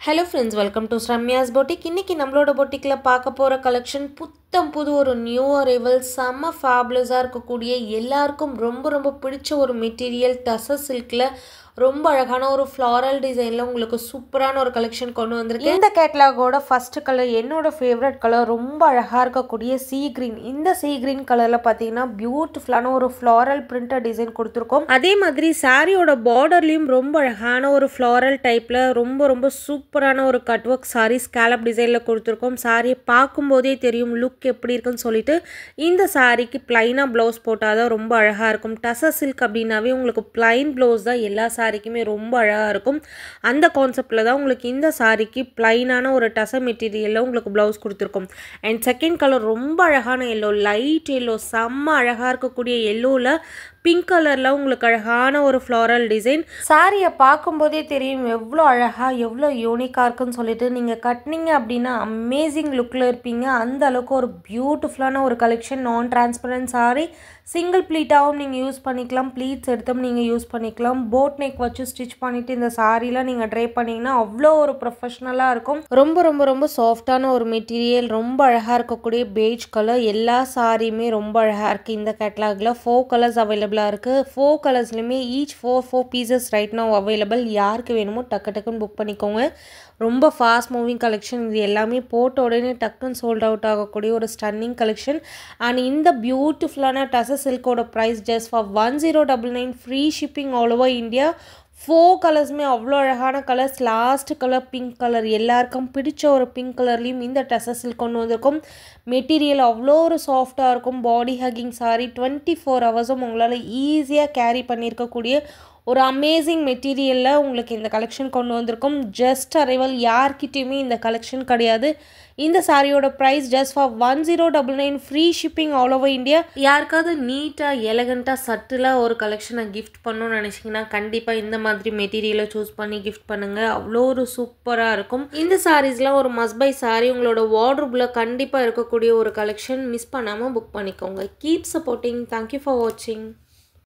hello friends welcome to Ramya's boutique இன்றைக்கி நம்மளோட பொட்டிக்கில் பார்க்க போகிற கலெக்ஷன் புத்தம் புது ஒரு நியூ அரைவல் செம்ம ஃபேப்லஸாக இருக்கக்கூடிய எல்லாருக்கும் ரொம்ப ரொம்ப பிடிச்ச ஒரு மெட்டீரியல் டச சில்கில் ரொம்ப அழகான ஒரு ஃப்ளாரல் டிசைனில் உங்களுக்கு சூப்பரான ஒரு கலெக்ஷன் கொண்டு வந்திருக்கு இந்த கேட்லாகோட ஃபர்ஸ்ட் கலர் என்னோட ஃபேவரட் கலர் ரொம்ப அழகாக இருக்கக்கூடிய சீ கிரீன் இந்த சீ கிரீன் கலரில் பார்த்தீங்கன்னா பியூட்டிஃபுல்லான ஒரு ஃப்ளாரல் பிரிண்டட் டிசைன் கொடுத்துருக்கோம் அதே மாதிரி சாரியோட பார்டர்லேயும் ரொம்ப அழகான ஒரு ஃப்ளாரல் டைப்பில் ரொம்ப ரொம்ப சூப்பரான ஒரு கட் ஒர்க் சாரி ஸ்கேலப் டிசைனில் கொடுத்துருக்கோம் சாரியை பார்க்கும்போதே தெரியும் லுக் எப்படி இருக்குன்னு சொல்லிட்டு இந்த சாரிக்கு பிளைனாக ப்ளவுஸ் போட்டால் தான் ரொம்ப அழகாக இருக்கும் டச சில்க் அப்படின்னாவே உங்களுக்கு பிளைன் ப்ளவுஸ் தான் எல்லா சாரிக்குமே ரொம்ப அழகாக இருக்கும் அந்த கான்செப்டில் தான் உங்களுக்கு இந்த சாரிக்கு பிளைனான ஒரு டச மெட்டீரியலில் உங்களுக்கு ப்ளவுஸ் கொடுத்துருக்கோம் அண்ட் செகண்ட் கலர் ரொம்ப அழகான எல்லோ லைட் எல்லோ செம்ம அழகாக இருக்கக்கூடிய எல்லோவில் பிங்க் கலரில் உங்களுக்கு அழகான ஒரு ஃப்ளாரல் டிசைன் சாரியை பார்க்கும்போதே தெரியும் எவ்வளோ அழகாக எவ்வளோ யூனிக்காக இருக்குன்னு சொல்லிட்டு நீங்கள் கட்டினீங்க அப்படின்னா அமேசிங் லுக்கில் இருப்பீங்க அந்த அளவுக்கு ஒரு பியூட்டிஃபுல்லான ஒரு கலெக்ஷன் நான் டிரான்ஸ்பரண்ட் சாரி சிங்கிள் ப்ளீட்டாகவும் நீங்கள் யூஸ் பண்ணிக்கலாம் ப்ளீட்ஸ் எடுத்தும் நீங்கள் யூஸ் பண்ணிக்கலாம் போட் நெக் வச்சு ஸ்டிச் பண்ணிவிட்டு இந்த சாரீலாம் நீங்கள் ட்ரை பண்ணிங்கன்னா அவ்வளோ ஒரு ப்ரொஃபஷ்னலாக இருக்கும் ரொம்ப ரொம்ப ரொம்ப சாஃப்டான ஒரு மெட்டீரியல் ரொம்ப அழகாக இருக்கக்கூடிய பேஜ் கலர் எல்லா சாரியுமே ரொம்ப அழகாக இருக்குது இந்த கேட்லாகில் ஃபோர் கலர்ஸ் அவைலபிளாக இருக்குது ஃபோர் கலர்ஸ்லையுமே each four four pieces right no available யாருக்கு வேணுமோ டக்கு டக்குன்னு புக் பண்ணிக்கோங்க ரொம்ப ஃபாஸ்ட் மூவிங் கலெக்ஷன் இது எல்லாமே போட்ட உடனே டக்குன்னு சோல்ட் அவுட் ஆகக்கூடிய ஒரு ஸ்டன்னிங் கலெக்ஷன் அண்ட் இந்த பியூட்டிஃபுல்லான டச சில்கோட price just for one zero double nine free shipping all over India four கலர்ஸுமே அவ்வளோ அழகான colours last colour pink colour எல்லாருக்கும் பிடிச்ச ஒரு பிங்க் கலர்லேயும் இந்த டெசஸில் கொண்டு வந்திருக்கும் மெட்டீரியல் அவ்வளோ ஒரு சாஃப்டாக இருக்கும் body hugging saree twenty four ஹவர்ஸும் உங்களால் ஈஸியாக கேரி பண்ணியிருக்கக்கூடிய ஒரு அமேசிங் மெட்டீரியலில் உங்களுக்கு இந்த கலெக்ஷன் கொண்டு வந்திருக்கும் ஜஸ்ட் அரைவல் யார்கிட்டையுமே இந்த கலெக்ஷன் கிடையாது இந்த சாரியோட price just for one zero double nine free shipping all over India யாருக்காவது நீட்டாக எலகண்ட்டாக சட்டிலாக ஒரு கலெக்ஷனை கிஃப்ட் பண்ணணும்னு நினச்சிங்கன்னா கண்டிப்பாக இந்த மாதிரி மெட்டீரியலை சூஸ் பண்ணி கிஃப்ட் பண்ணுங்கள் அவ்வளோ ஒரு சூப்பராக இருக்கும் இந்த சாரீஸ்லாம் ஒரு மஸ்ட் பை சாரீ உங்களோட வார்ட்ரூப்பில் கண்டிப்பாக இருக்கக்கூடிய ஒரு கலெக்ஷன் மிஸ் பண்ணாமல் புக் பண்ணிக்கோங்க கீப் சப்போர்ட்டிங் தேங்க்யூ ஃபார் வாட்சிங்